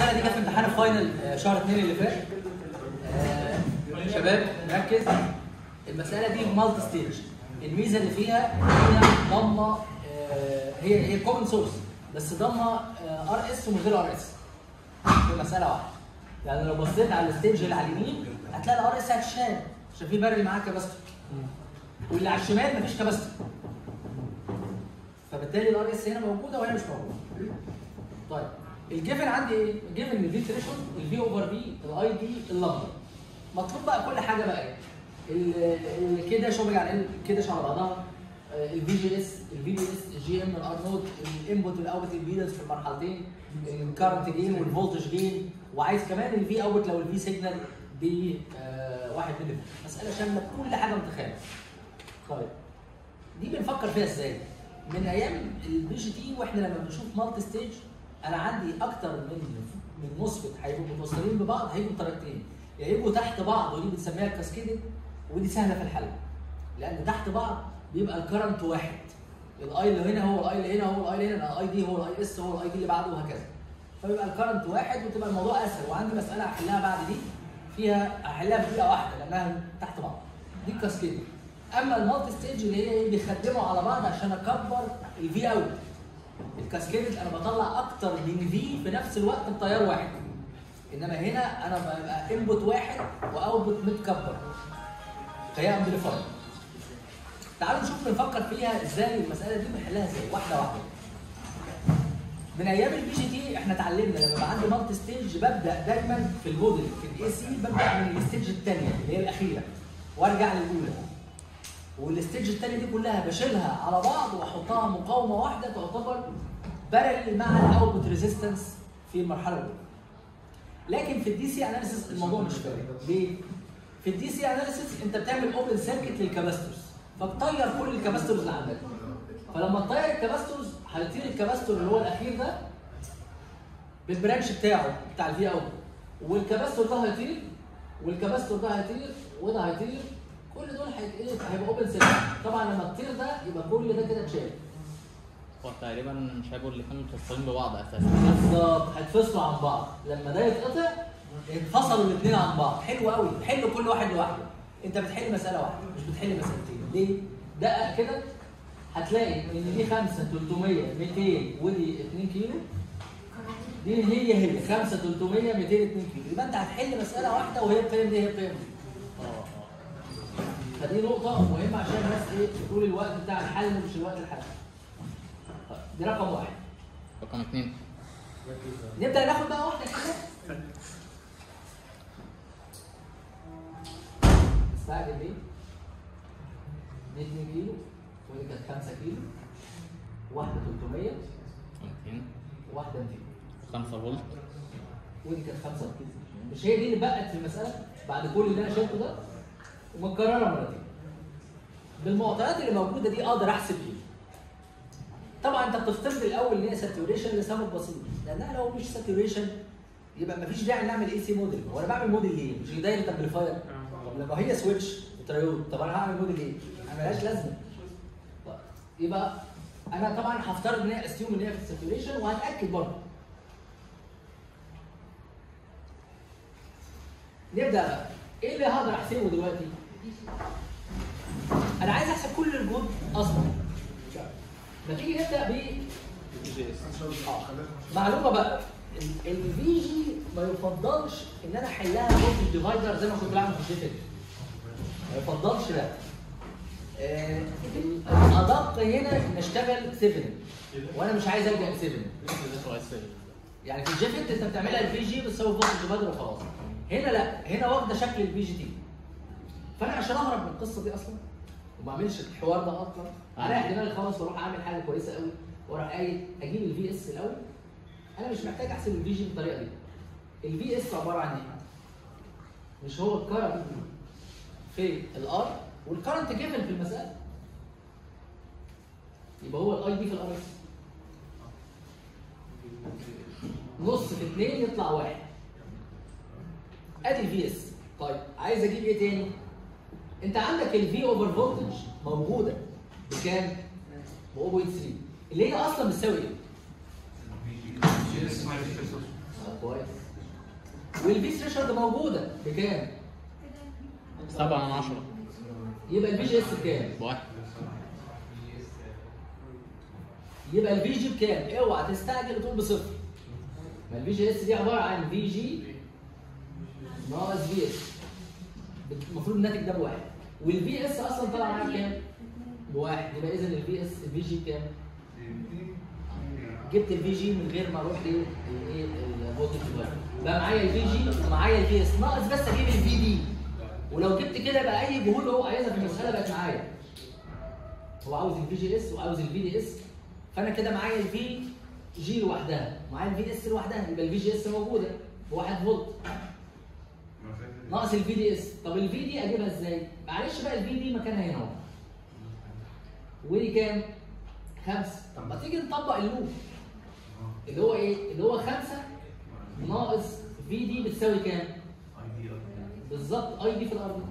المساله دي كانت في امتحان الفاينل آه، شهر 2 اللي فات آه، شباب ركز المساله دي مالتي ستيج الميزه اللي فيها هي ضمه آه، هي هي كومن سورس بس ضمه ار اس ومن غير ار اس في مساله واحده يعني لو بصيت على الستيج اللي على اليمين هتلاقي الار اس هتشال عشان في بارل معاه كباستور واللي على الشمال مفيش كباستور فبالتالي الار اس هنا موجوده وهنا مش موجوده طيب الجيفن عندي ايه؟ الجيفن الفي ثريشولد الفي اوفر في الاي دي اللمبه مطلوب بقى كل حاجه بقى ايه؟ ال- ال- كده شغل على ال- كده على بعضها الفي جي اس الفي دي اس الجي ام الار نوت الانبوت والاوتبوت البيدنس في المرحلتين الكارنت جين والفولتج جين وعايز كمان الفي اوت لو الفي سيجنال ب 1 ملي مساله شامله كل حاجه متخيله طيب دي بنفكر فيها ازاي؟ من ايام البي جي تي واحنا لما بنشوف مالتي ستيج انا عندي اكتر من من مثبت هيبقوا متوصلين ببعض هيبقوا بطريقتين يا يبقوا تحت بعض ودي بنسميها الكاسكيدنج ودي سهله في الحل لان تحت بعض بيبقى الكرنت واحد الاي اللي هنا هو الاي اللي هنا هو الاي اللي هنا الاي دي هو الاي اس هو الاي دي اللي بعده وهكذا فبيبقى الكرنت واحد وتبقى الموضوع اسهل وعندي مساله هحلها بعد دي فيها هحلها في دقيقه واحده لانها تحت بعض دي الكاسكيدنج اما المالتي ستيج اللي هي ايه بيخدموا على بعض عشان اكبر الفي اوت الكاسكيدنج انا بطلع اكتر من في في نفس الوقت بتيار واحد انما هنا انا ببقى انبوت واحد واوتبوت متكبر فهي امبليفاير تعالوا نشوف بنفكر فيها ازاي المساله دي بنحلها ازاي واحده واحده من ايام البي جي تي احنا اتعلمنا لما يبقى عندي مالتي ستيج ببدا دايما في الموديل في الاي سي ببدا من الستيج الثانيه اللي هي الاخيره وارجع للاولى والستيج الثانيه دي كلها بشيلها على بعض واحطها مقاومه واحده تعتبر بارل مع الاوتبوت ريزيستنس في المرحله الاولى لكن في الدي سي اناليسيس الموضوع مش فارق ليه؟ في الدي سي اناليسيس انت بتعمل اوبن سيركت للكاباستورز فبتطير كل الكاباستورز اللي عندك فلما تطير الكاباستورز هيطير الكاباستور اللي هو الاخير ده بالبرانش بتاعه بتاع الفي اوت والكاباستور ده هيطير والكاباستور ده هيطير وده هيطير كل دول هيت- ايه هيبقى اوبن سيركت طبعا لما تطير ده يبقى كل ده كده اتشال هو تقريبا مش هيبقوا الاثنين متوصلين ببعض اساسا بالظبط هيتفصلوا عن بعض لما ده يتقطع انفصلوا الاثنين عن بعض حلو قوي حلوا كل واحد لوحده انت بتحل مساله واحده مش بتحل مسالتين ليه دقق كده هتلاقي ان دي 5 300 200 ودي 2 كيلو دي هي هي 5 300 200 2 كيلو يبقى انت هتحل مساله واحده وهي القيم دي هي القيم دي فدي نقطة مهمة عشان الناس ايه تقول الوقت بتاع الحل مش الوقت الحل. طيب دي رقم واحد. رقم اثنين نبدا ناخد بقى واحده كده استعجل ليه؟ دي 2 كيلو ودي كانت 5 كيلو واحده 300 200 وواحده 200 5 فولت ودي كانت 5 كيلو مش هي دي اللي بقت في المساله بعد كل اللي انا شايفه ده ومتكرره مرتين بالمعطيات اللي موجوده دي اقدر احسب ايه طبعا انت بتفترض الاول ان هي ساتوريشن لسبب بسيط لانها لو مش ساتوريشن يبقى مفيش داعي نعمل اي سي موديل هو انا بعمل موديل ليه؟ مش دايره امبليفاير طب لما هي سويتش وتريود طب انا هعمل موديل ايه؟ ما ملهاش لازمه طيب يبقى انا طبعا هفترض ان هي استيوم ان هي في الساتوريشن وهتاكد برضه نبدا بقى ايه اللي هقدر احسبه دلوقتي؟ انا عايز احسب كل الجهد اصلا ما تيجي نبدا ب آه. معلومه بقى الفي جي ما يفضلش ان انا احلها فولتج ديفايدر زي ما كنت بعمل في الجي ما يفضلش ده آه، الادق هنا نشتغل 7 وانا مش عايز الجا 7 كويس يعني في الجيفت انت بتعملها البي جي بتساوي فولتج ديفايدر وخلاص هنا لا هنا واخده شكل البي جي تي فانا عشان اهرب من القصه دي اصلا وما اعملش الحوار ده اصلا اريح دماغي خالص واروح اعمل حاجه كويسه قوي واروح قايل اجيب الفي اس الاول انا مش محتاج احسب الفي جي بالطريقه دي الفي اس عباره عن ايه؟ مش هو الكرنت في الار والكرنت جيفن في المساله يبقى هو الاي دي في الار اس نص في اثنين يطلع واحد ادي الفي اس طيب عايز اجيب ايه تاني؟ انت عندك الفي اوفر فولتج موجوده بكام؟ ب 0.3 اللي هي اصلا بتساوي ايه؟ طب كويس والفي ثريشولد موجوده بكام؟ سبعة من عشرة يبقى الفي جي اس بكام؟ بواحد يبقى الفي جي بكام؟ اوعى تستعجل وتقول بصفر. ما الفي جي اس دي عباره عن في جي ناقص في اس. المفروض الناتج ده بواحد. والفي اس اصلا طلع معاك كام؟ بواحد يبقى اذا الفي اس الفي جي بكام؟ جبت الفي جي من غير ما اروح لايه الفولتج ديفايدر. بقى معايا الفي جي ومعايا الفي اس ناقص بس اجيب الفي دي. ولو جبت كده بقى اي جهود هو عايزها في المساله بقت معايا. هو عاوز الفي جي اس وعاوز الفي دي اس فانا كده معايا الفي جي لوحدها معايا الفي اس لوحدها يبقى الفي جي اس موجوده بواحد فولت ناقص الفي دي اس طب الفي دي اجيبها ازاي؟ معلش بقى الفي دي مكانها هنا اهو ودي كام؟ خمسه طب ما تيجي نطبق اللوب اللي هو ايه؟ اللي هو خمسه ناقص في دي بتساوي كام؟ بالظبط اي دي في الارض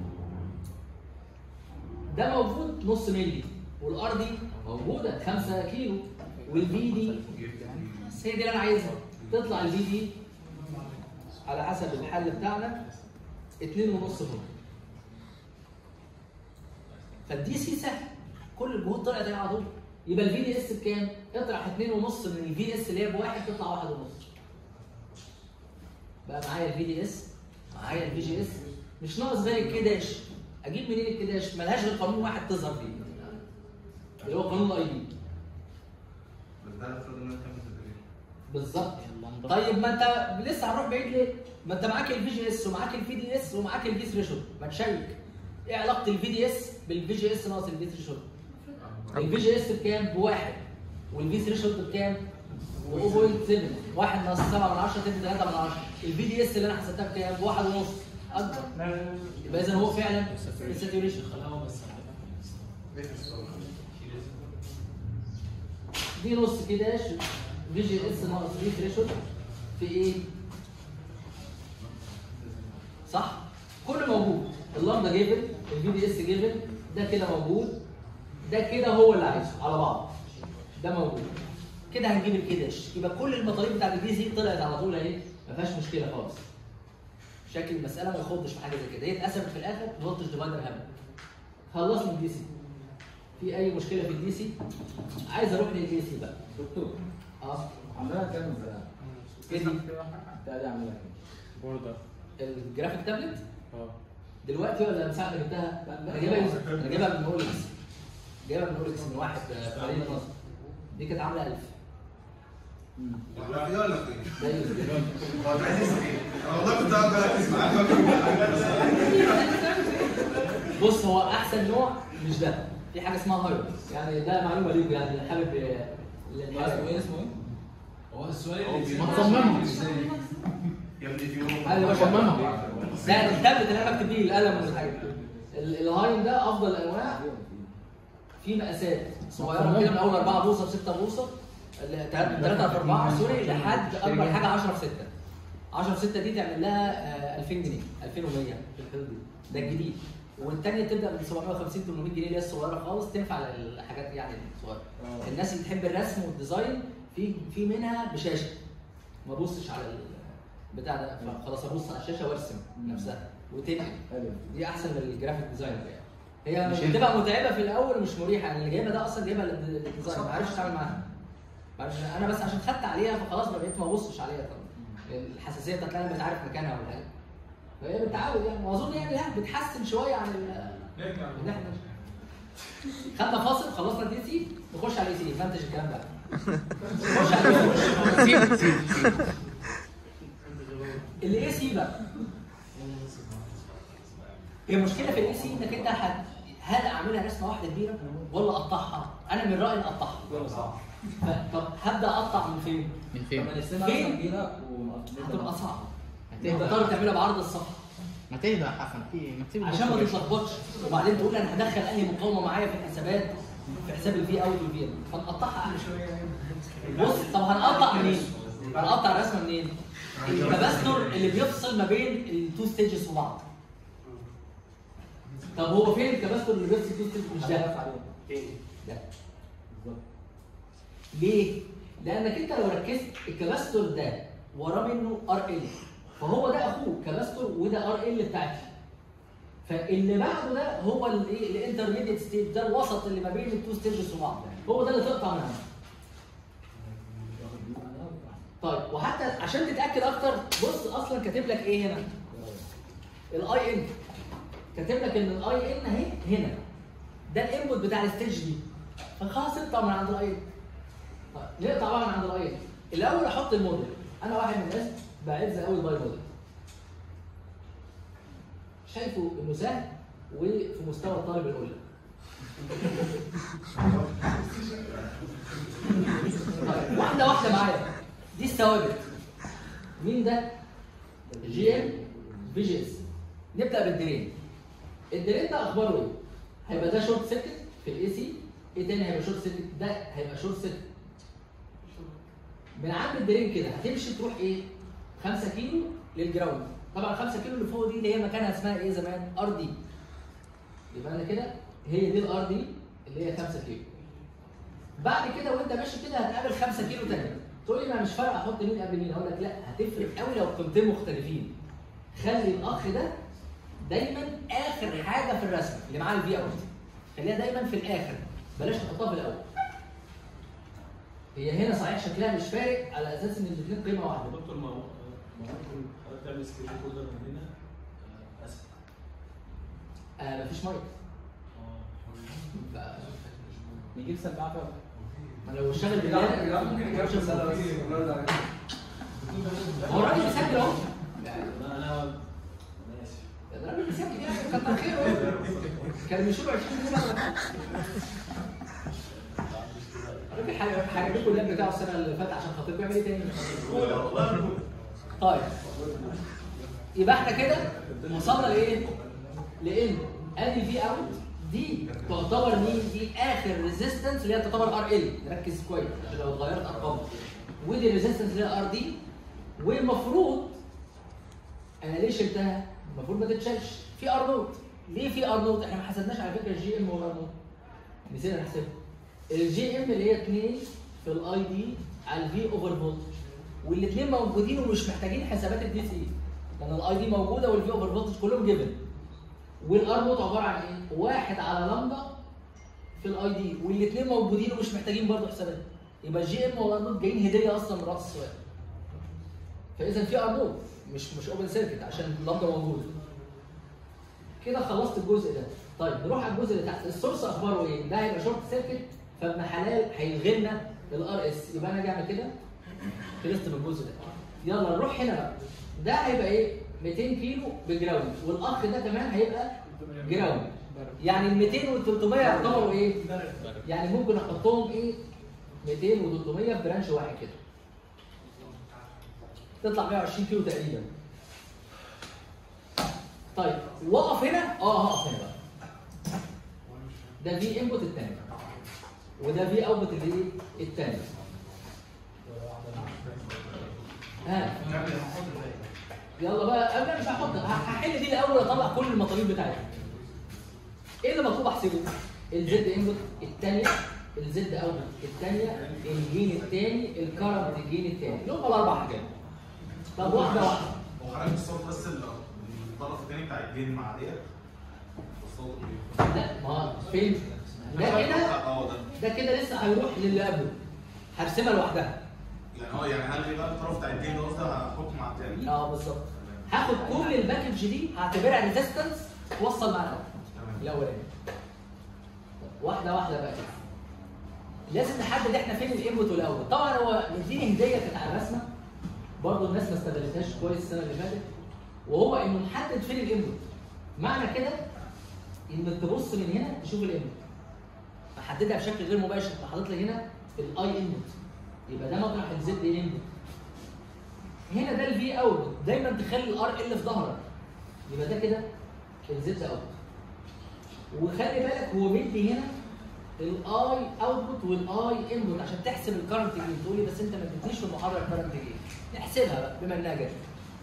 ده موجود نص ملي والار دي موجوده 5 كيلو والفي دي بس هي دي اللي انا عايزها تطلع الفي دي على حسب الحل بتاعنا 2.5 فولت فالدي سي سهل كل الجهود طلعت اهي على طول يبقى الفي دي اس بكام؟ اطرح 2.5 من الفي اس اللي هي بواحد تطلع 1.5 بقى معايا الفي دي اس معايا الفي جي اس مش ناقص غير الكداش اجيب منين الكداش؟ ملهاش غير قانون واحد تظهر فيه اللي هو قانون الاي دي بالظبط اللمبة. طيب ما انت لسه هنروح بعيد ليه؟ ما انت معاك الفي جي اس ومعاك الفي دي اس ومعاك الفي ثريشولد ما تشيك ايه علاقه الفي دي اس بالفي جي اس ناقص الفي ثريشولد؟ الفي جي اس بكام؟ بواحد والفي ثريشولد بكام؟ ب 0.7 واحد ناقص 7 من 10 تدي 3 من 10 الفي دي اس اللي انا حسبتها بكام؟ بواحد ونص اكبر يبقى اذا هو فعلا الساتوريشن دي نص كداش في جي اس ناقص في ثريشولد في ايه؟ صح؟ كله موجود اللامدا جيفن الفي دي اس جيفن ده كده موجود ده كده هو اللي عايزه على بعض ده موجود كده هنجيب الكداش يبقى كل المطالب بتاعت الدي سي طلعت على طول اهي ما فيهاش مشكله خالص شكل المساله ما يخضش في حاجه زي كده هي اتقسمت في الاخر فولتج ديفايدر هبل خلصنا الدي سي في اي مشكله في الدي سي عايز اروح للدي سي بقى دكتور اه عملها كام زمان؟ ايه دي بتاع دي عملها كام؟ بوردر الجرافيك تابلت اه دلوقتي ولا من ساعه ما جبتها؟ انا جايبها يوز- انا جايبها من اولكس جايبها من اولكس من واحد آه، في مدينه نصر دي كانت عامله 1000 ولا فيها ولا فين؟ ده يوز هو انت عايز اسمع ايه؟ انا والله كنت قاعد بركز معاك بص هو احسن نوع مش ده في حاجه اسمها هايرو يعني ده معلومه ليكم يعني اللي حابب آه، اللي- اسمه ايه اسمه ايه؟ هو السؤال اللي ما تصممها يا ابني في يوم انا باشا صممها. ده التابلت اللي انا بكتب بيه القلم والحاجات دي ال- الهايم ده افضل الانواع في مقاسات صغيره كده من اول 4 بوصه ل 6 بوصه 3 في 4 سوري لحد اكبر حاجه 10 في 6 10 في 6 دي تعمل لها آه، 2000 جنيه 2100 في الحدود دي ده الجديد والثانيه تبدا من 750 800 جنيه اللي هي الصغيره خالص تنفع للحاجات يعني الصغيره الناس اللي تحب الرسم والديزاين في في منها بشاشه ما ابصش على البتاع ده خلاص ابص على الشاشه وارسم نفسها وتنقل حلو دي احسن من الجرافيك ديزاينر يعني هي مش بتبقى متعبه في الاول ومش مريحه يعني اللي جايبها ده اصلا جايبها لل- للديزاين ما عرفتش اتعامل معاها ما عرفتش- انا بس عشان خدت عليها فخلاص ما بقيت ما ابصش عليها طبعا الحساسيه بتاعت انا بقيت عارف مكانها ولا حاجه فهي بالتعود يعني واظن يعني لا بتحسن شويه عن ال- اللي احنا خدنا فاصل خلصنا الدي سي نخش على الاي سي منتج الكلام ده نخش على الاي سي الاي سي بقى هي المشكله في الاي سي انك انت هت- هل اعملها رسمه واحده كبيره ولا اقطعها؟ انا من رايي اقطعها ف- طب هبدا اقطع من فين؟ من فين؟ لما نقسمها فين؟ مثلا كده ومقطعين هتبقى صعبه هتهدى تضطر تعملها بعرض الصفحه ما تهدى يا حسن في ما تسيب عشان ما الدكتور تتلخبطش وبعدين تقول انا هدخل انهي مقاومه معايا في الحسابات في حساب الفي اوت والفي ان فنقطعها احلى شويه بص طب هنقطع منين؟ هنقطع الرسمه منين؟ الكباستور اللي بيفصل ما بين التو ستيجز وبعض طب هو فين الكباستور اللي بيفصل التو ستيجز مش ده؟ فين؟ ده بالظبط ليه؟ لانك انت لو ركزت الكباستور ده وراه منه ار ال فهو ده اخوه كباستور وده ار ال بتاعتي فاللي بعده ده هو الايه الانترميديت ستيج ده الوسط اللي ما بين التو ستيجز وبعض هو ده اللي تقطع منها طيب وحتى عشان تتاكد اكتر بص اصلا كاتب لك ايه هنا الاي ان كاتب لك ان الاي ان اهي هنا ده الانبوت بتاع الستيج دي فخلاص اقطع من عند الاي ان طيب نقطع بقى من عند الاي ان الاول احط الموديل انا واحد من الناس بعز قوي الباي موديل شايفه انه سهل وفي مستوى الطالب الاولى طيب واحده واحده معايا دي الثوابت مين ده؟ جي ام في جي اس نبدا بالدرين الدرين ده اخباره ايه؟ هيبقى ده شورت سيركت في الاي سي ايه تاني هيبقى شورت سيركت؟ ده هيبقى شورت سيركت من عند الدرين كده هتمشي تروح ايه؟ 5 كيلو للجراوند طبعا 5 كيلو اللي فوق دي اللي هي مكانها اسمها ايه زمان؟ ار دي يبقى انا كده هي دي الار دي اللي هي 5 كيلو بعد كده وانت ماشي كده هتقابل 5 كيلو تاني تقول لي ما مش فارقه احط مين قبل مين اقول لك لا هتفرق قوي لو قيمتين مختلفين خلي الاخ ده دايما اخر حاجه في الرسمه اللي معاه الفي اوت خليها دايما في الاخر بلاش تحطها في الاول هي هنا صحيح شكلها مش فارق على اساس ان الاثنين قيمه واحده دكتور ما هو ما ممكن حضرتك تعمل سكرين ريكوردر من هنا آه، اسف آه مفيش مايك اه ف- نجيب سبعه فعلا ما لو اشتغل بالله ممكن يجاوب السؤال بس ونرد عليه. هو الراجل بيسجل اهو لا انا انا اسف ده الراجل بيسجل يعني كتر خيره كان بيشيلوا 20 جنيه ولا حاجة. الراجل حاجه حاجه لكم اللاب بتاعه السنه اللي فاتت عشان خاطر بيعمل ايه تاني؟ طيب يبقى احنا كده وصلنا لايه؟ لان ادي في اوت دي تعتبر مين؟ دي اخر ريزيستنس اللي هي تعتبر ار ال ركز كويس عشان لو اتغيرت ارقام ودي ريزيستنس اللي هي ار دي والمفروض انا ليه شلتها؟ المفروض ما تتشالش في ار نوت ليه في ار نوت؟ احنا ما حسبناش على فكره الجي ام والار نوت نسينا نحسبها الجي ام اللي هي 2 في الاي دي على الفي اوفر فولتج والاثنين موجودين ومش محتاجين حسابات الدي سي لان الاي دي موجوده والفي اوفر فولتج كلهم جيفن والار نوت عباره عن ايه؟ واحد على لامدا في الاي دي والاثنين موجودين ومش محتاجين برضه حسابات يبقى الجي ام والار نوت جايين هديه اصلا من راس السؤال فاذا في ار نوت مش مش اوبن سيركت عشان اللامدا موجود كده خلصت الجزء ده طيب نروح على الجزء اللي تحت السورس اخباره ايه؟ ده هيبقى شورت سيركت فابن حلال هيلغي لنا الار اس يبقى انا اجي اعمل كده خلصت من الجزء ده يلا نروح هنا بقى ده هيبقى ايه 200 كيلو بجراوند والاخ ده كمان هيبقى جراوند يعني ال 200 وال 300 يعتبروا ايه يعني ممكن احطهم ايه 200 و 300 في برانش واحد كده تطلع 120 كيلو تقريبا طيب وقف هنا اه هقف هنا بقى ده في انبوت الثاني وده في اوتبوت الايه الثاني ها يلا بقى قبل مش هحط هحل دي الاول اطلع كل المطالب بتاعتي ايه اللي مطلوب احسبه الزد انبوت الثانيه الزد اوتبوت الثانيه الجين الثاني الكرنت الجين الثاني اللي هم الاربع حاجات طب واحده واحده هو حضرتك الصوت بس ال- الطرف الثاني بتاع الجين مع ديت الصوت بي- لا ما فين ده كده اه ده ده كده لسه هيروح للي قبله هرسمها لوحدها يعني اه يعني هل بقى الطرف بتاع الجين ده قصدي هحطه مع التاني اه بالظبط هاخد كل الباكج دي هعتبرها ريزيستنس توصل مع الاول تمام الاولاني واحده واحده بقى كده لازم نحدد احنا فين الانبوت والاول طبعا هو مديني هديه كانت على الرسمه برضه الناس ما استغلتهاش كويس السنه اللي فاتت وهو انه نحدد فين الانبوت معنى كده انك تبص من هنا تشوف الانبوت احددها بشكل غير مباشر فحاطط لي هنا الاي انبوت يبقى ده مطرح الزد انبوت هنا ده الفي اوت دايما تخلي الار ال في ظهرك يبقى ده كده الزد اوت وخلي بالك هو مدي هنا الاي اوتبوت والاي انبوت عشان تحسب الكرنت جين تقول لي بس انت ما اديتنيش في المحاضره الكرنت جين نحسبها بقى بما انها جت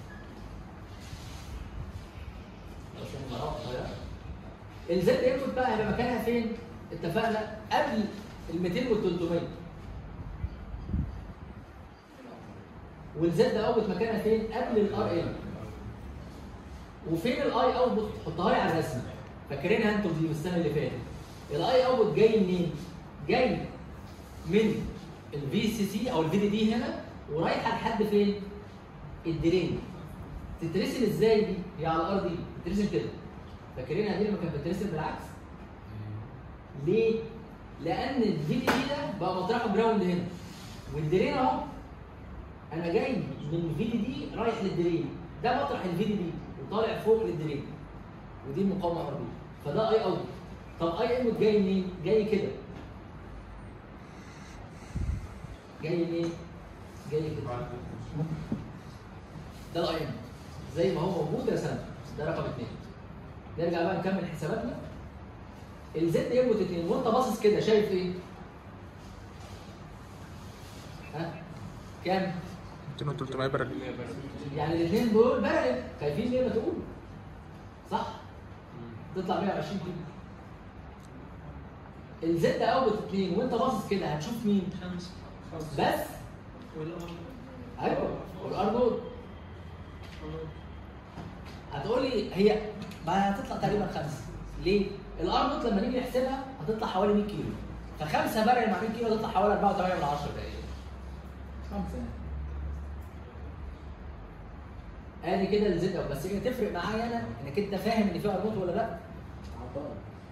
الزد انبوت بقى هيبقى مكانها فين؟ اتفقنا قبل ال 200 وال 300 والزد اوت مكانها فين؟ قبل الار ال وفين الاي اوتبوت؟ حطها لي على الرسمه فاكرينها انتوا دي من السنه اللي فاتت الاي اوتبوت جاي منين؟ جاي من الفي سي سي او الفي دي دي هنا ورايحه لحد فين؟ الدرين تترسم ازاي دي؟ هي على الار دي تترسم كده فاكرينها دي لما كانت بتترسم بالعكس؟ ليه؟ لان الفي دي دي ده بقى مطرحه جراوند هنا والدرين اهو انا جاي من الفي دي دي رايح للدرين ده مطرح الفي دي دي وطالع فوق للدرين ودي المقاومه ار بي فده اي اوت طب اي ام جاي منين؟ جاي كده جاي منين؟ جاي كده ده الاي ام زي ما هو موجود رسمته ده رقم اثنين نرجع بقى نكمل حساباتنا الزد يربط اتنين وانت باصص كده شايف ايه؟ ها؟ كام؟ 200 و 300 برل يعني الاثنين دول بارل خايفين ليه ما تقول صح؟ تطلع 120 كيلو الزد اوت اتنين وانت باصص كده هتشوف مين؟ خمسة بس والأرض ايوه والار نود هتقول لي هي ما هتطلع تقريبا خمسه ليه؟ الار نوت لما نيجي نحسبها هتطلع حوالي 100 كيلو فخمسه برل مع 100 كيلو هتطلع حوالي 4.8 من 10 تقريبا خمسه يعني ادي كده الزد أوت. بس هي تفرق معايا انا انك انت فاهم ان في ار نوت ولا لا؟ عطار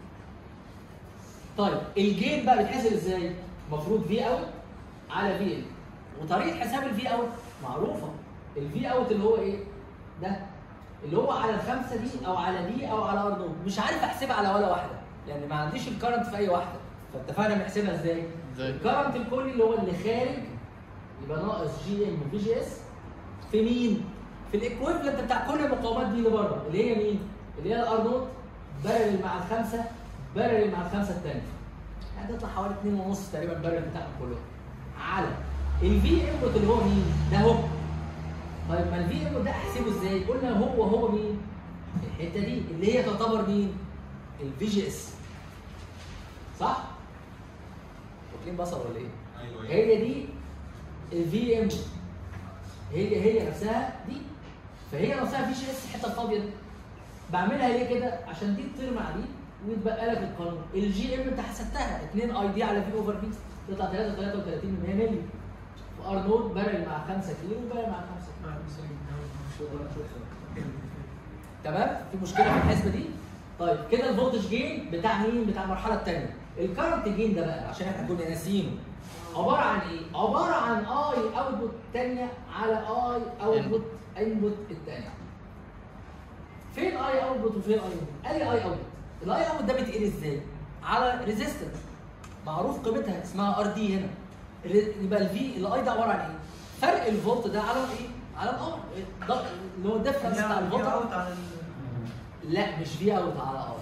طيب الجين بقى بيتحسب ازاي؟ المفروض في اوت على في ان وطريقه حساب الفي اوت معروفه الفي اوت اللي هو ايه؟ ده اللي هو على الخمسه دي او على دي او على ار نوت مش عارف احسبها على ولا واحده لان ما عنديش الكرنت في اي واحده فاتفقنا بنحسبها ازاي؟ ازاي؟ الكرنت الكلي اللي هو اللي خارج يبقى ناقص جي ام في جي اس في مين؟ في الايكويفلنت بتاع كل المقاومات دي اللي بره اللي هي مين؟ اللي هي الار نوت بارل مع الخمسه بارل مع الخمسه الثانيه يعني تطلع حوالي 2.5 تقريبا بارل بتاعهم كلهم على الفي انبوت اللي هو مين؟ ده هو طيب ما الفي انبوت ده احسبه ازاي؟ قلنا هو هو مين؟ الحته دي اللي هي تعتبر مين؟ الفي جي اس صح؟ واكلين بصل ولا ايه؟ ايوه هي دي الفي ام هي هي نفسها دي فهي نفسها في جي اس الحته الفاضيه دي بعملها ليه كده عشان دي تطير مع دي ويتبقى لك القانون الجي ام انت حسبتها 2 اي دي على في اوفر في تطلع 3 33 من 100 مللي وار نوت بارل مع 5 كيلو وبارل مع 5 كيلو تمام في مشكله في الحسبه دي طيب كده الفولتج جين بتاع مين بتاع المرحله الثانيه الكرنت جين ده بقى عشان احنا كنا ناسيينه عباره عن ايه عباره عن اي اوتبوت ثانيه على اي اوتبوت انبوت الثانيه فين اي اوتبوت وفين اي انبوت قال لي اي اوتبوت الاي اوتبوت ده بيتقري ازاي على ريزيستنس معروف قيمتها اسمها ار دي هنا الري- يبقى الفي الاي ده عباره عن ايه فرق الفولت ده على ايه على الار ده اللي هو الديفرنس بتاع الفولت على لا مش في اوت على ار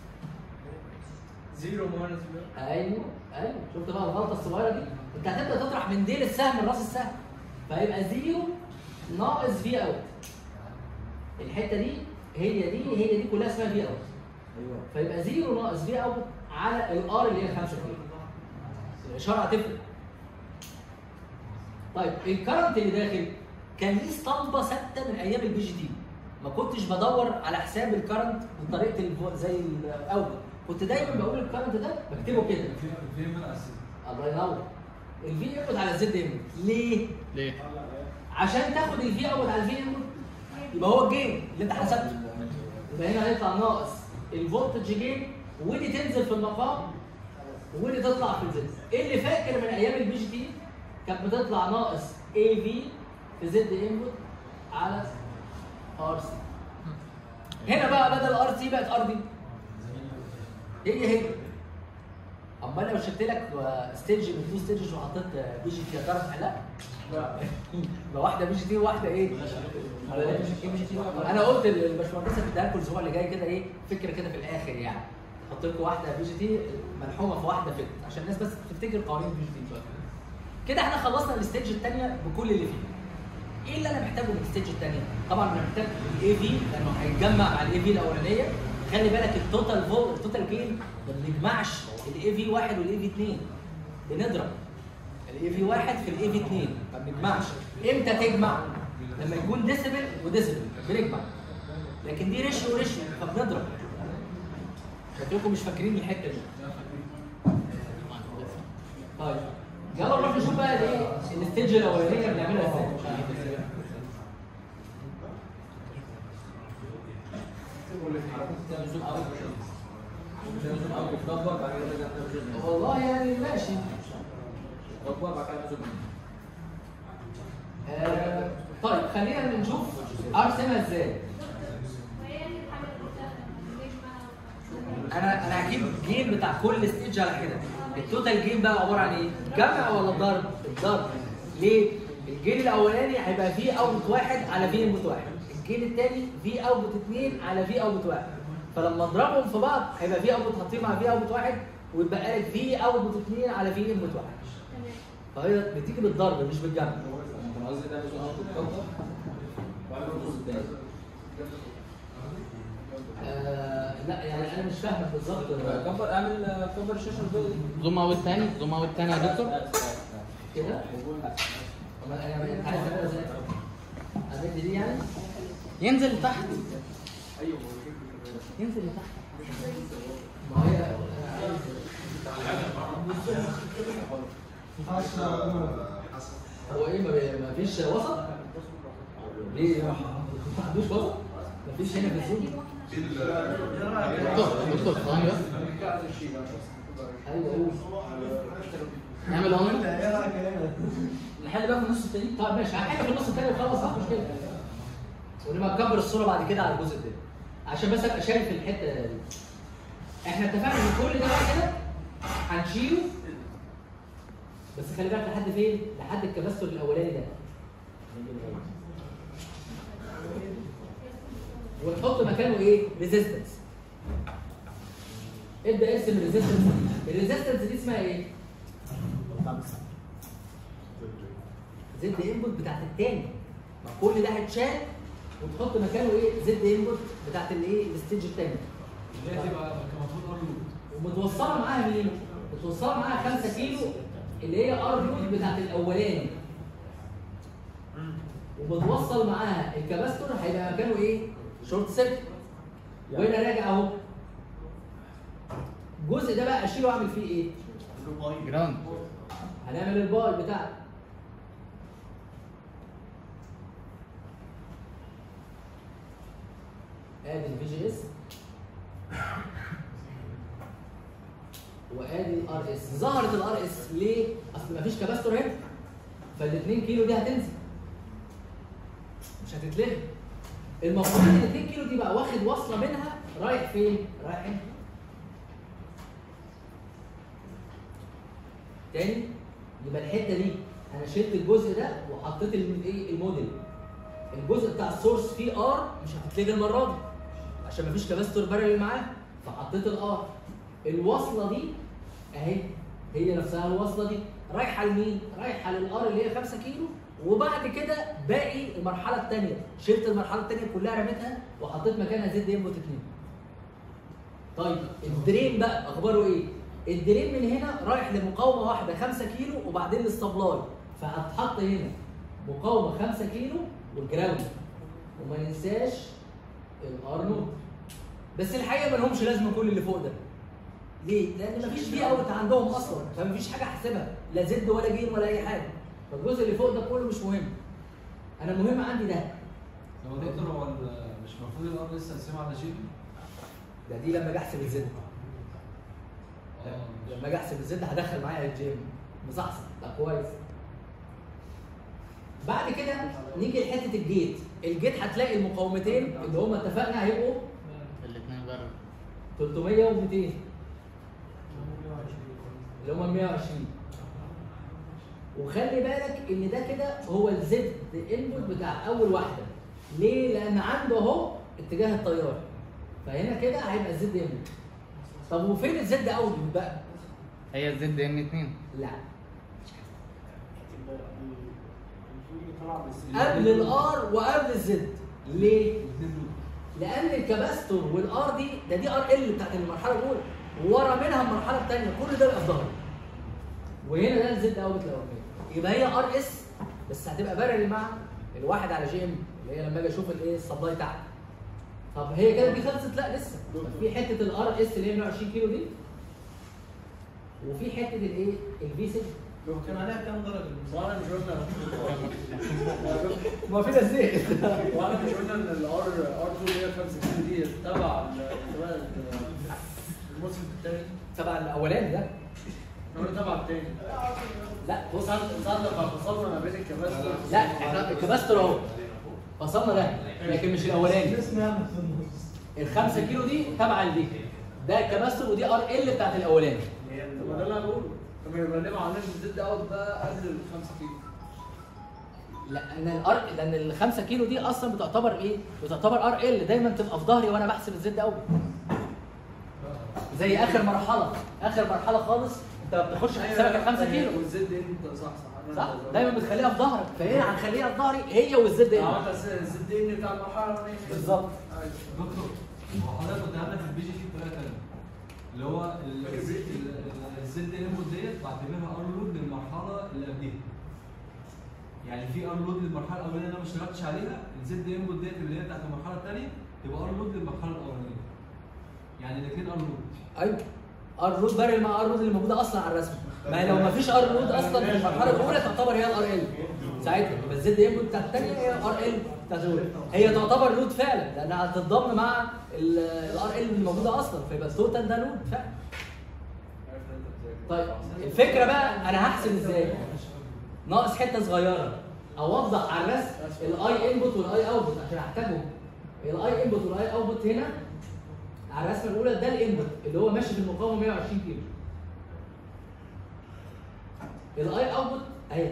زيرو ماينس ايوه ايوه شفت بقى الغلطه الصغيره دي انت هتبدا تطرح من ديل السهم من راس السهم فيبقى زيرو ناقص في اوت الحته دي هي دي هي دي كلها اسمها في اوت ايوه فيبقى زيرو ناقص في اوت على الار اللي هي 5 كيلو الاشاره هتفرق طيب الكرنت اللي داخل كان ليه اسطمبه ثابته من ايام البي جي دي ما كنتش بدور على حساب الكرنت بطريقه الفو- زي الاول كنت دايما بقول الكرنت ده بكتبه كده الله ينور الفي انبوت على الزد انبوت ليه؟ ليه؟ عشان تاخد الفي اوت على الفي انبوت يبقى هو الجين اللي انت حسبته يبقى هنا هيطلع ناقص الفولتج جين ودي تنزل في المقام ودي تطلع في الزد اللي فاكر من ايام البي جي تي كانت بتطلع ناقص اي في في زد انبوت على ار سي هنا بقى بدل ار سي بقت ار دي هي هي امال لو شلت لك ستيج من تو ستيجز وحطيت بي جي تي هتعرف تحلها؟ يبقى واحده بي جي تي وواحده ايه؟ انا قلت للباشمهندسه في اديها لكم الاسبوع اللي جاي كده ايه فكره كده في الاخر يعني احط لكم واحده بي جي تي ملحومه في واحده فت عشان الناس بس تفتكر قوانين البي جي تي شويه كده احنا خلصنا الستيج الثانيه بكل اللي فيه ايه اللي انا محتاجه من الستيج الثانيه؟ طبعا انا محتاج الاي في لانه هيتجمع مع الاي في الاولانيه خلي بالك التوتال فول التوتال جين ما بنجمعش الاي في واحد والاي في اثنين بنضرب الاي في واحد في الاي في اثنين ما بنجمعش امتى تجمع؟ لما يكون ديسيبل وديسيبل بنجمع لكن دي ريشيو وريشيو فبنضرب شكلكم مش فاكرين الحته دي طيب يلا نروح نشوف بقى الايه الستيج الاولانيه بنعملها ازاي والله يعني ماشي آه طيب خلينا نشوف ارسمها ازاي انا انا هجيب جيم بتاع كل ستيج على كده التوتال جيم بقى عباره عن ايه جمع ولا ضرب الضرب ليه الجيم الاولاني هيبقى فيه اوتبوت واحد على في انبوت واحد الجيم الثاني فيه اوتبوت اثنين على في اوتبوت واحد فلما اضربهم في بعض هيبقى فيه اوتبوت حاطين مع في اوتبوت واحد ويبقى لك في اوتبوت اثنين على في انبوت واحد فهي بتيجي بالضرب مش بالجمع انا قصدي ده مش اوت كفر وعلى الجزء الثاني آه لا يعني انا مش فاهم بالظبط كفر اعمل كفر الشاشه البيضاء دي زوم اوت تاني زوم اوت تاني يا دكتور كده طب انا انت عايز اعملها ازاي؟ امد دي يعني ينزل تحت ايوه ينزل لتحت ما هي هو ايه ما بي- ما فيش وسط؟ ليه ما عندوش وسط؟ ما فيش هنا في الزوم؟ دكتور دكتور ثواني بس ايوه ايوه نعمل اون نحل بقى في النص التاني طب ماشي هنحل في النص التاني وخلاص صح مش كده ونبقى نكبر الصوره بعد كده على الجزء التاني عشان بس ابقى شايف الحته دي احنا اتفقنا ان كل ده بقى كده هنشيله بس خلي بالك لحد فين؟ لحد الكباستور الاولاني ده ونحط مكانه ايه؟ ريزيستنس ابدا ارسم الريزيستنس دي الريزيستنس دي اسمها ايه؟ زد انبوت بتاعت التاني ما كل ده هيتشال وتحط مكانه ايه زد انبوت بتاعت الايه الستيج التاني اللي هي تبقى كمفروض ار لود ومتوصله معاها مين؟ متوصله معاها 5 كيلو اللي هي ار لود بتاعت الاولاني وبتوصل معاها الكباستور هيبقى مكانه ايه؟ شورت سيركت وهنا راجع اهو الجزء ده بقى اشيله واعمل فيه ايه؟ جراوند هنعمل الباي بتاعنا ادي الفي جي اس وادي الار اس ظهرت الار اس ليه؟ اصل مفيش كباستور هنا فال 2 كيلو دي هتنزل مش هتتلغي المفروض ان ال 2 كيلو دي بقى واخد وصله منها رايح فين؟ رايح هنا تاني يبقى الحته دي انا شلت الجزء ده وحطيت الايه الموديل الجزء بتاع السورس فيه ار مش هتتلغي المره دي عشان مفيش كباستور بارل معاه فحطيت الار الوصله دي اهي هي نفسها الوصله دي رايحه لمين؟ رايحه للار اللي هي 5 كيلو وبعد كده باقي المرحله الثانيه شلت المرحله الثانيه كلها رميتها وحطيت مكانها زد انبوت 2 طيب الدرين بقى اخباره ايه؟ الدرين من هنا رايح لمقاومه واحده 5 كيلو وبعدين للسبلاي فهتحط هنا مقاومه 5 كيلو والجراوند وما ننساش الار نوت بس الحقيقه ما لهمش لازمه كل اللي فوق ده ليه؟ لان مفيش في اوت عندهم اصلا فمفيش حاجه احسبها لا زد ولا جيم ولا اي حاجه فالجزء اللي فوق ده كله مش مهم انا المهم عندي ده هو دكتور هو ال- مش المفروض الار لسه هنسمع على شيء ده دي لما اجي احسب الزد اه لما اجي احسب الزد هدخل معايا الجيم مصحصح ده كويس بعد كده نيجي لحته الجيت الجيت هتلاقي المقاومتين اللي هم اتفقنا هيبقوا الاثنين بره 300 و200 اللي هم 120 وخلي بالك ان ده كده هو الزد انبوت بتاع اول واحده ليه؟ لان عنده اهو اتجاه التيار فهنا كده هيبقى الزد انبوت طب وفين الزد اوتبوت بقى؟ هي الزد ان 2 لا قبل الار وقبل الزد ليه؟ لان الكباستور والار دي ده دي ار ال بتاعت المرحله الاولى ورا منها المرحله الثانيه كل ده بيبقى في ظهري وهنا ده الزد اوت الاولاني يبقى هي ار اس بس هتبقى بارل مع الواحد على جي ام اللي هي لما اجي اشوف الايه السبلاي تحت طب هي كده دي خلصت لا لسه في حته الار اس اللي هي 120 كيلو دي وفي حته الايه الفي 6 لو كان عليها كام درجه؟ وانا مش قلنا ما في ده زيت وانا مش قلنا ان الار ار 2 اللي هي 5 كيلو دي تبع ال- تبع ال- الموسم الثاني تبع الاولاني ده انا قلت تبع الثاني لا بص ساعة ساعة لما فصلنا ما بين الكباستر لا احنا الكباستر اهو فصلنا ده لكن مش الاولاني الخمسة كيلو دي تبع الدي ده الكباستر ودي ار ال بتاعت الاولاني طب ما ده اللي انا بقوله طب يبقى ليه ما عملناش الزد اوت ده قبل ال 5 كيلو لان الار لان ال 5 كيلو دي اصلا بتعتبر ايه؟ بتعتبر ار ال دايما تبقى في ظهري وانا بحسب الزد اوت زي اخر مرحله اخر مرحله خالص انت ما بتاخدش حسابك ال 5 كيلو والزد انت صح صح أنا صح؟ اللي دايما بتخليها في ظهرك فهنا هنخليها في ظهري هي والزد بزود. ال عملت أساس الزد ان بتاع المرحله الاولانيه بالظبط. أيوة. دكتور هو حضرتك كنت عندك البي جي في بطريقه ثانيه اللي هو الزد انبوت ديت بعتبرها ار لود للمرحله اللي قبليها يعني في ار لود للمرحله الاولانيه انا ما اشتغلتش عليها الزد انبوت ديت اللي هي بتاعت المرحله الثانيه تبقى ار لود للمرحله الاولانيه يعني الاثنين ار لود ايوه ار رود بارل مع ار رود اللي موجوده اصلا على الرسمه ما هي لو ما فيش ار رود اصلا في المرحله الاولى تعتبر هي الار ال ساعتها يبقى الزد انبوت بتاعت الثانيه هي ار ال بتاعت الاولى هي تعتبر لود فعلا لانها هتتضم مع الار ال اللي موجوده اصلا فيبقى التوتال ده لود فعلا عرفت انت ازاي طيب الفكره بقى انا هحسب ازاي ناقص حته صغيره اوضح على الرسم الاي انبوت والاي اوتبوت عشان احتاجهم الاي انبوت والاي اوتبوت هنا على الرسمه الاولى ده الانبوت اللي هو ماشي في المقاومه 120 كيلو الاي اوتبوت اهي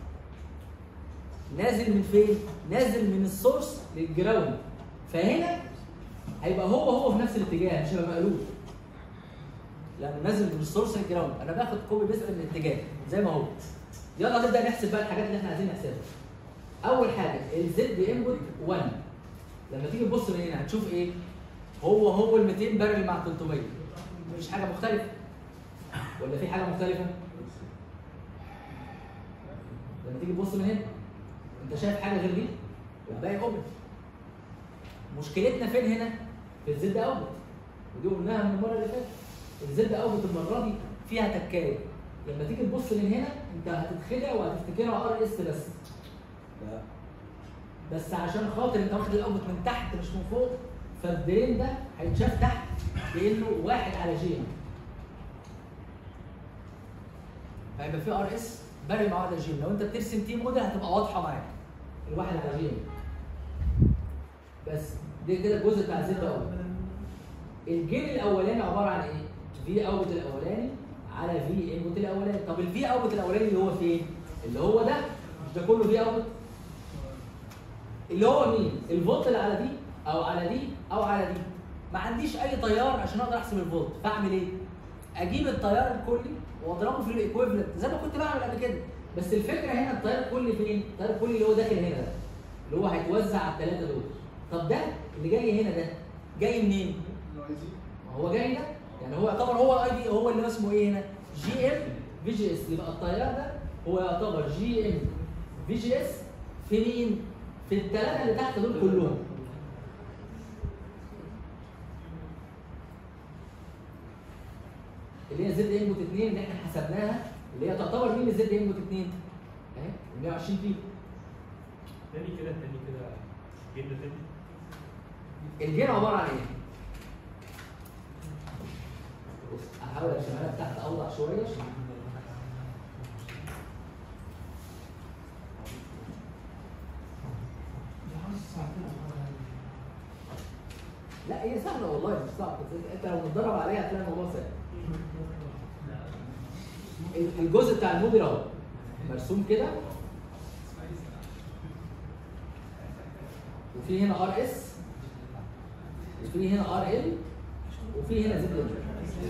نازل من فين؟ نازل من السورس للجراوند فهنا هيبقى هو هو في نفس الاتجاه مش هيبقى مقلوب لانه نازل من السورس للجراوند انا باخد كوبي بيست من الاتجاه زي ما هو يلا نبدا نحسب بقى الحاجات اللي احنا عايزين نحسبها اول حاجه الزد انبوت 1 لما تيجي تبص من هنا هتشوف ايه هو هو ال 200 بارل مع 300 مفيش حاجه مختلفه ولا في حاجه مختلفه لما تيجي تبص من هنا انت شايف حاجه غير دي والباقي اوبن مشكلتنا فين هنا في الزد اوتبوت ودي قلناها من المره اللي فاتت الزد اوتبوت المره دي فيها تكايه لما تيجي تبص من هنا انت هتتخدع وهتفتكرها ار اس بس لا بس عشان خاطر انت واخد الاوتبوت من تحت مش من فوق فالدرين ده هيتشاف تحت كانه واحد على جي فهيبقى في ار اس باري مع واحد على جي لو انت بترسم تيم موديل هتبقى واضحه معاك الواحد على جي بس ده كده الجزء بتاع الزد اوت الجيم الاولاني عباره عن ايه؟ في اوت الاولاني على في انبوت الاولاني طب الفي اوت الاولاني اللي هو فين؟ اللي هو ده مش ده كله في اوت اللي هو مين؟ الفولت اللي على دي او على دي او على دي ما عنديش اي تيار عشان اقدر احسب الفولت فاعمل ايه؟ اجيب التيار الكلي واضربه في الايكويفالنت زي ما كنت بعمل قبل كده بس الفكره هنا التيار الكلي فين؟ التيار الكلي اللي هو داخل هنا ده اللي هو هيتوزع على الثلاثه دول طب ده اللي جاي هنا ده جاي منين؟ ما هو جاي ده يعني هو يعتبر هو اي دي هو اللي اسمه ايه هنا؟ جي ام في جي اس يبقى التيار ده هو يعتبر جي ام في جي اس في مين؟ في الثلاثه اللي تحت دول كلهم اللي هي زد انبوت 2 اللي احنا حسبناها اللي هي تعتبر مين الزد انبوت 2 اهي 120 كيلو تاني كده تاني كده جبنا تاني الجين عباره عن ايه؟ بص هحاول اشتغلها تحت اوضح شويه لا هي سهله والله مش صعبه بس انت لو متدرب عليها هتلاقي الموضوع سهل ال- الجزء بتاع الموديل اهو مرسوم كده وفي هنا ار اس وفي هنا ار ال وفي هنا زد ال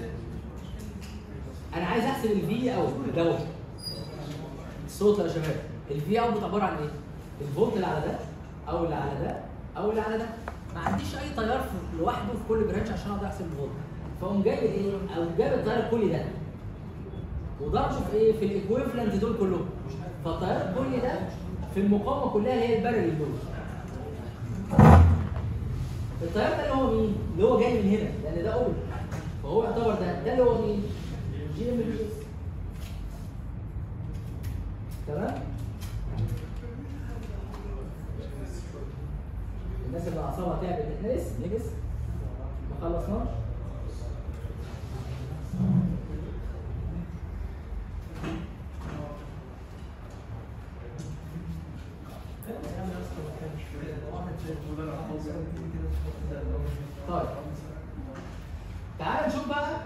انا عايز احسب الفي او دوت الصوت يا شباب الفي اوت عباره عن ايه؟ الفولت اللي على ده او اللي على ده او اللي على ده ما عنديش اي تيار في- لوحده في كل برانش عشان اقدر احسب الفولت فاقوم جايب ايه؟ او جايب التيار الكلي ده وضربه في ايه؟ في الايكويفالنت دول كلهم فالتيار الكلي ده في المقاومه كلها اللي هي البارل دول التيار ده اللي هو مين؟ اللي هو جاي من هنا لان ده اوبن فهو يعتبر ده ده اللي هو مين؟ جي ام بي اس تمام؟ الناس اللي اعصابها تعبت احنا لسه نجس ما خلصناش طيب تعال نشوف بقى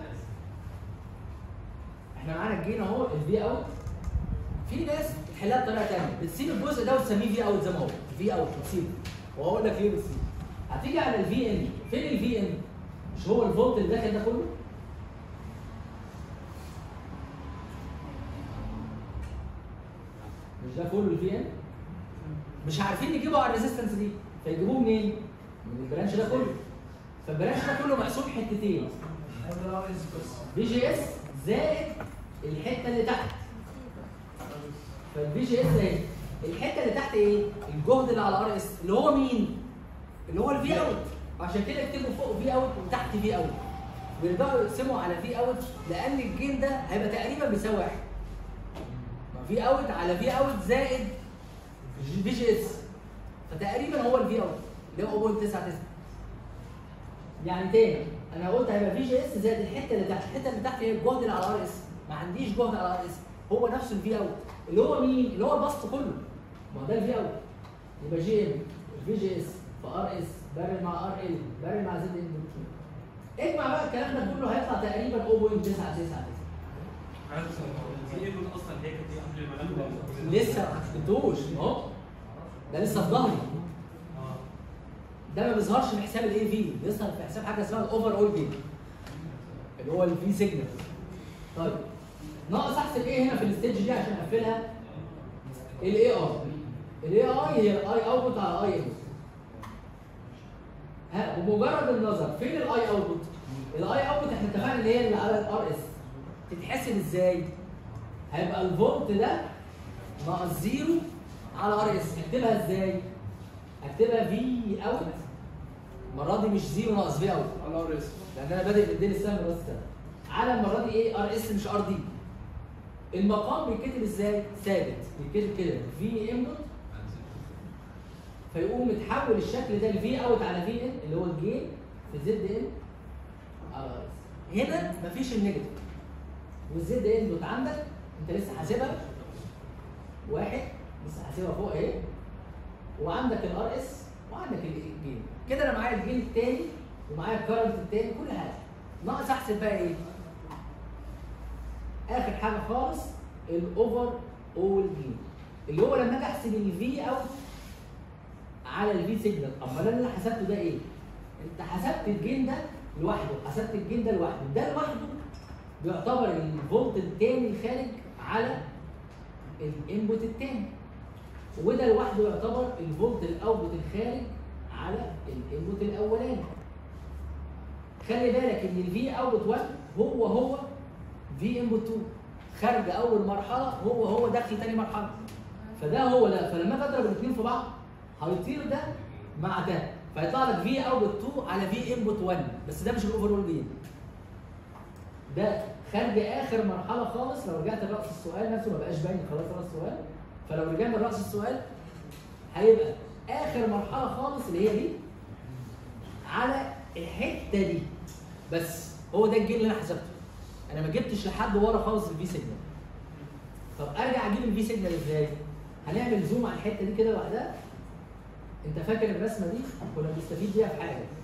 احنا معانا الجين اهو الفي اوت في ناس بتحلها بطريقه ثانيه بتسيب الجزء ده وتسميه في اوت زي ما هو في اوت بتسيبه وهقول لك ليه بتسيبه هتيجي على الفي ان فين الفي ان مش هو الفولت اللي داخل ده كله مش ده كله الفي ان مش عارفين يجيبوا على الريزيستنس دي فيجيبوه منين من البرانش ده كله فالبرانش ده كله مقسوم حتتين بي جي اس زائد الحته اللي تحت فالبي جي اس زائد الحته اللي تحت ايه الجهد اللي على ار اس اللي هو مين اللي هو الفي اوت عشان كده يكتبوا فوق في اوت وتحت في اوت بيرجعوا يقسموا على في اوت لان الجين ده هيبقى تقريبا بيساوي واحد في اوت على في اوت زائد في جي اس فتقريبا هو الفي اوت اللي هو 0.99 يعني تاني انا قلت هيبقى في جي اس زائد الحته اللي تحت الحته اللي تحت هي الجهد اللي على ار اس ما عنديش جهد على ار اس هو نفسه الفي اوت اللي هو مين اللي هو البسط كله ما هو ده الفي اوت يبقى جي ام في جي اس في ار اس بارل مع ار ال بارل مع زد ان اجمع بقى الكلام ده كله هيطلع تقريبا 0.999 عارف الفي ايبل اصلا هي كانت ايه قبل ما ناخد لسه ما حسبتوش اهو ده لسه في ظهري اه ده ما بيظهرش في حساب الاي في بيظهر في حساب حاجه اسمها الاوفر اول جيم اللي هو الفي سيجنال طيب ناقص احسب ايه هنا في الستيج دي عشان اقفلها الاي اي الاي اي هي الاي اوتبوت على اي انبوت ها بمجرد النظر فين الاي اوتبوت الاي اوتبوت احنا اتفقنا ان هي اللي على الار اس تتحسب ازاي هيبقى الفولت ده ناقص زيرو على ار اس اكتبها ازاي اكتبها في اوت المره دي مش زيرو ناقص في اوت على ار اس لان انا بادئ بالدين السهم راس السهم على المره دي ايه ار اس مش ار دي المقام بيتكتب ازاي ثابت بيتكتب كده في انبوت فيقوم متحول الشكل ده لفي اوت على في ان اللي هو الجين في زد ان على ار اس هنا مفيش النيجاتيف والزد انبوت عندك انت لسه حاسبها واحد لسه حاسبها فوق اهي وعندك الار اس وعندك الجين كده انا معايا الجين التاني ومعايا الكرنت التاني كل حاجه ناقص احسب بقى ايه اخر حاجه خالص الاوفر اول جين اللي هو لما اجي احسب الفي اوت على الفي سيجنال امال انا اللي حسبته ده ايه انت حسبت الجين ده لوحده حسبت الجين ده لوحده ده لوحده بيعتبر الفولت التاني الخارج على الانبوت التاني وده لوحده يعتبر الفولت الاوتبوت الخارج على الانبوت الاولاني خلي بالك ان الفي اوتبوت 1 هو هو في انبوت 2 خارج اول مرحله هو هو داخل تاني مرحله فده هو ده فلما اجي اضرب الاثنين في بعض هيطير ده مع ده فيطلع لك في اوتبوت 2 على في انبوت 1 بس ده مش الاوفرول جين ده خارج اخر مرحله خالص لو رجعت لراس السؤال نفسه ما بقاش باين خلاص راس السؤال فلو رجعنا لراس السؤال هيبقى اخر مرحله خالص اللي هي دي على الحته دي بس هو ده الجين اللي انا حسبته انا ما جبتش لحد ورا خالص الفي سيجنال طب ارجع اجيب الفي سيجنال ازاي هنعمل زوم على الحته دي كده لوحدها انت فاكر الرسمه دي كنا بنستفيد بيها في حاجه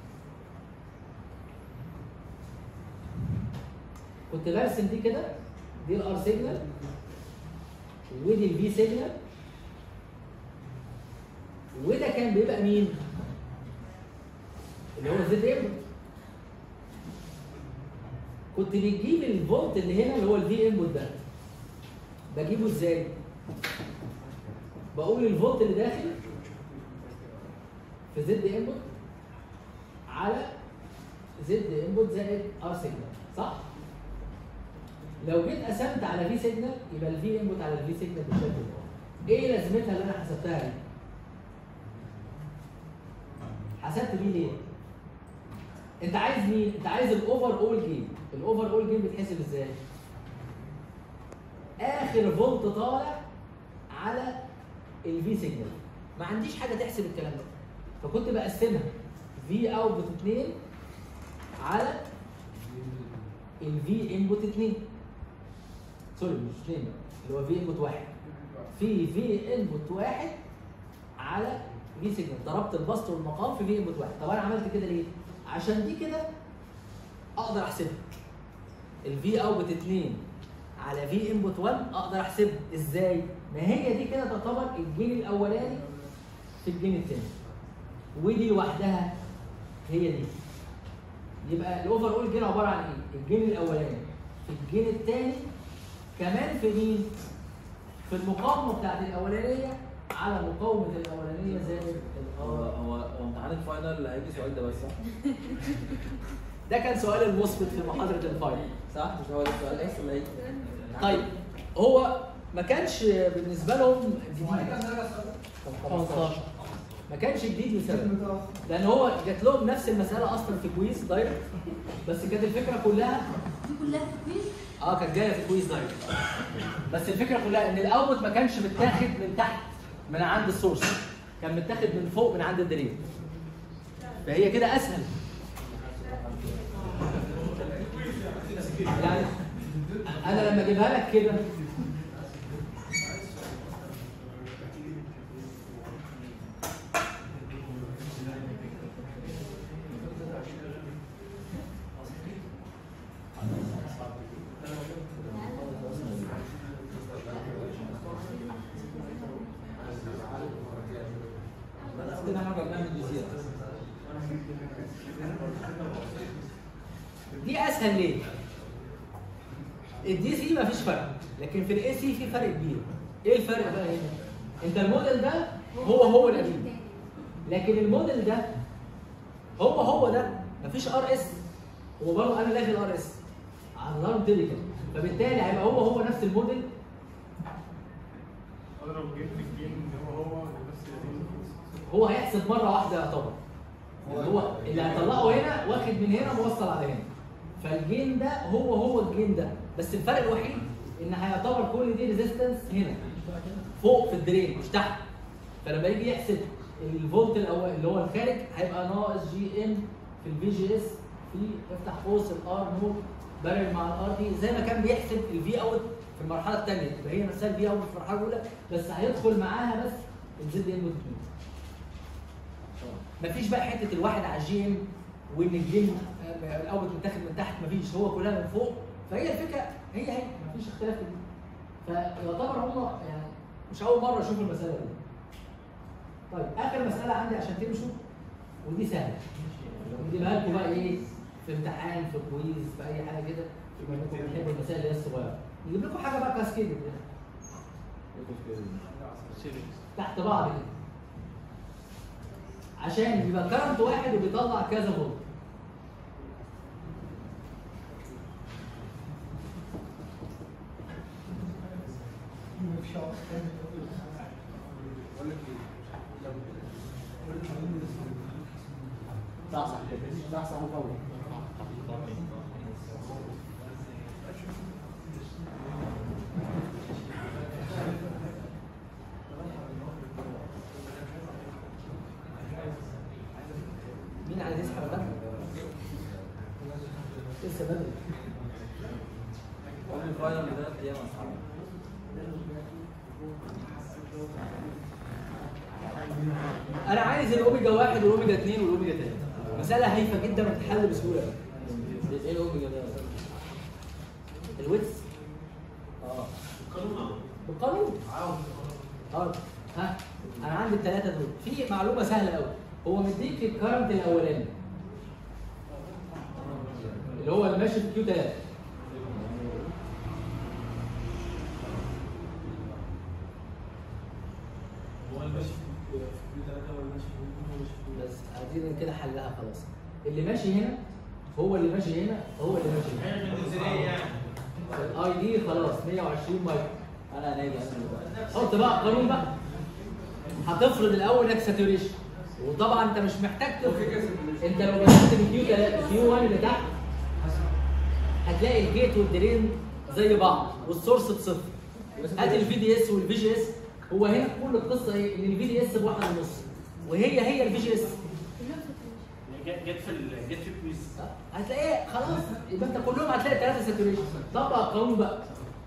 كنت برسم دي كده دي الار سيجنال ودي الفي سيجنال وده كان بيبقى مين؟ اللي هو زد انبوت كنت بتجيب الفولت اللي هنا اللي هو الفي انبوت ده بجيبه ازاي؟ بقول الفولت اللي داخل في زد انبوت على زد انبوت زائد ار سيجنال صح؟ لو جيت قسمت على في سيجنال يبقى الفي انبوت على الفي سيجنال بالشكل ده ايه لازمتها اللي انا حسبتها دي؟ حسبت دي ليه؟ انت عايز مين؟ انت عايز الاوفر اول جيم الاوفر اول جيم بيتحسب ازاي؟ اخر فولت طالع على الفي سيجنال ما عنديش حاجه تحسب الكلام ده فكنت بقسمها في اوتبوت 2 على الفي انبوت 2 سوري مش 2 بقى، اللي هو في انبوت 1 في في انبوت 1 على في سيجنال ضربت البسط والمقام في في انبوت 1 طب انا عملت كده ليه؟ عشان دي كده اقدر احسبها الفي اوتبوت 2 على في انبوت 1 اقدر احسبها ازاي؟ ما هي دي كده تعتبر الجين الاولاني في الجين الثاني ودي لوحدها هي دي يبقى الاوفر اول جين عباره عن ايه؟ الجين الاولاني في الجين الثاني كمان في مين؟ في المقاومه بتاعت الاولانيه على مقاومه الاولانيه زائد هو الار هو هو امتحان الفاينل هيجي سؤال ده بس صح؟ ده كان سؤال المثبت في محاضره الفاينل صح مش هو ده السؤال بس ولا هيجي؟ طيب هو ما كانش بالنسبه لهم جديد 15 ما كانش جديد لسبب لان هو جات لهم نفس المساله اصلا في كويز دايركت بس كانت الفكره كلها دي كلها تكوين اه كانت جايه في كويز دايركت بس الفكره كلها ان الاوتبوت ما كانش متاخد من تحت من عند السورس كان متاخد من فوق من عند الدرين فهي كده اسهل يعني انا لما اجيبها لك كده كده احنا بنعمل جزيره دي اسهل ليه؟ الدي سي مفيش فرق لكن في الاي سي في فرق كبير ايه الفرق بقى هنا؟ انت الموديل ده هو هو القديم لكن الموديل ده هو هو ده مفيش ار اس هو برضه انا لاغي الار اس على الارم تيليكال فبالتالي هيبقى هو هو نفس الموديل اضرب جبت الجيم هو هو ونفس هو هيحسب مره واحده يعتبر اللي هو اللي هيطلعه هنا واخد من هنا موصل على هنا فالجين ده هو هو الجين ده بس الفرق الوحيد ان هيعتبر كل دي ريزيستنس هنا فوق في الدرين مش تحت فلما يجي يحسب الفولت الاول اللي هو الخارج هيبقى ناقص جي ام في الفي جي اس في افتح قوس الار نوت بارل مع الار دي زي ما كان بيحسب الفي اوت في المرحله الثانيه يبقى هي نفسها الفي اوت في المرحله الاولى بس هيدخل معاها بس الزد ام 2 مفيش بقى حته الواحد على الجي ام وان الجيم آه، الاول متاخد من تحت مفيش هو كلها من فوق فهي الفكره هي هي مفيش اختلاف في دي فيعتبر هم يعني مش اول مره اشوف المساله دي طيب اخر مساله عندي عشان تمشوا ودي سهله نديها لكم بقى ايه في امتحان في كويز في اي حاجه كده بما انكم بتحبوا المسائل اللي هي الصغيره نجيب لكم حاجه بقى كاسكيد تحت بعض كده عشان يبقى كرنت واحد وبيطلع كذا فولت صح صح صح صح مفوض مين عايز يسحب الرقم؟ لسه بدري قبل الفاينل بثلاث ايام اصحابي انا عايز الاوميجا واحد والاوميجا اثنين والاوميجا ثلاثه مساله هايفه جدا وتتحل بسهوله ايه الاوميجا ده؟ الويتس اه بالقانون اه ها انا عندي الثلاثه دول في معلومه سهله قوي هو مديك الكرنت الاولاني اللي هو اللي ماشي في كيو 3 هو اللي ماشي في في ثلاثة ولا ماشي في اثنين ولا ماشي في بس عايزين كده حلها خلاص اللي ماشي هنا هو اللي ماشي هنا هو اللي ماشي هنا الاي دي خلاص 120 مايكرو انا هناجي انا حط بقى القانون بقى هتفرض الاول انك ساتوريشن وطبعا انت مش محتاج تفرض انت لو بدات بكيو 3 كيو 1 اللي تحت هتلاقي الجيت والدرين زي بعض والسورس بصفر هات الفي دي اس والفي جي اس هو هنا كل القصه ايه؟ ان الفي دي اس بواحد ونص وهي هي الفي جي اس جت جت في ال- جت في الكويز هتلاقيه خلاص يبقى انت كلهم هتلاقي ثلاثه ساتوريشن طبق القانون بقى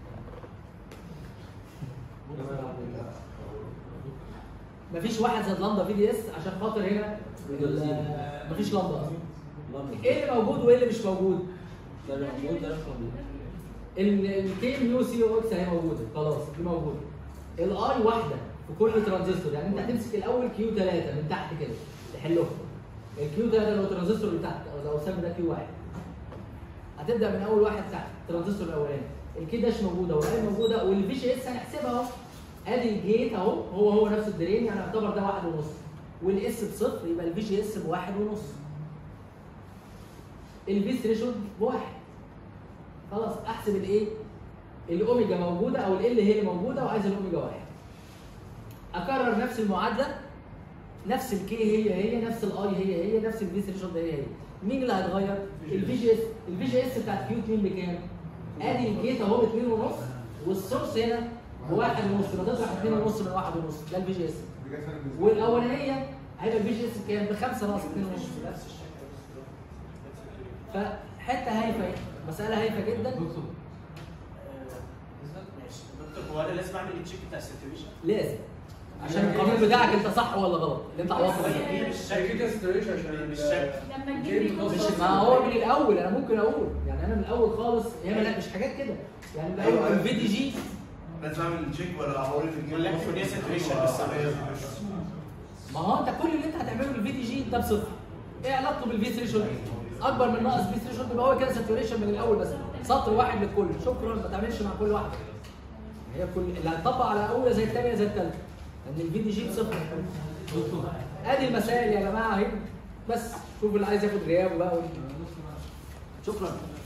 مفيش واحد زائد لامدا في دي اس عشان خاطر هنا ال- مفيش لامدا اصلا ايه اللي موجود وايه اللي مش موجود؟ ده اللي موجود ده مش موجود الكي يو سي او اكس اهي موجوده خلاص دي موجوده الاي واحده في كل ترانزستور يعني انت هتمسك الاول كيو 3 من تحت كده تحلهم الكيو 3 لو ترانزستور اللي تحت او لو سمي ده كيو 1 هتبدا من اول واحد تحت الترانزستور الاولاني الكي داش موجوده والاي موجوده والفي جي اس هنحسبها اهو ادي الجيت اهو هو هو نفس الدرين يعني يعتبر ده واحد ونص والاس بصفر يبقى الفي جي اس بواحد ونص الفي ثريشولد بواحد خلاص احسب الايه؟ الاوميجا موجوده او ال هي اللي موجوده وعايز الاوميجا واحد. اكرر نفس المعادله نفس الكي هي هي نفس الاي هي هي نفس الفي ثريشولد هي هي. مين اللي هيتغير؟ الفي جي اس الفي جي اس بتاعت كيو 2 بكام؟ ادي الجيت اهو ب 2 ونص والسورس هنا بواحد ونص يبقى تطرح 2 ونص من واحد ونص ده الفي جي اس. والاولانيه هيبقى الفي جي اس بكام؟ بخمسه ناقص 2 ونص نفس الشكل. فحته هايفه اهي. مساله هايفه جدا دكتور ماشي دكتور هو انا لازم اعمل التشيك بتاع الساتوريشن لازم عشان القانون بتاعك انت صح ولا غلط اللي انت عوضته ده. هي كده ستوريشن عشان بالشكل. لما تجيب لي مش نص ما هو من الاول انا ممكن اقول يعني انا من الاول خالص هي لا مش حاجات كده يعني من الاول الفي دي جي لازم اعمل تشيك ولا هقول في الجيم ولا اكتب ان هي ساتوريشن بس ما هو انت كل اللي انت هتعمله بالفي دي جي ده بصفر ايه علاقته بالفي ثريشولد اكبر من ناقص في ثريشولد يبقى هو كده ساتوريشن من الاول بس سطر واحد للكل شكرا ما تعملش مع كل واحده هي كل اللي هتطبق على اولى زي الثانيه زي الثالثه لان الفي دي جي بصفر ادي المسائل يا جماعه اهي بس شوف اللي عايز ياخد غيابه بقى شكرا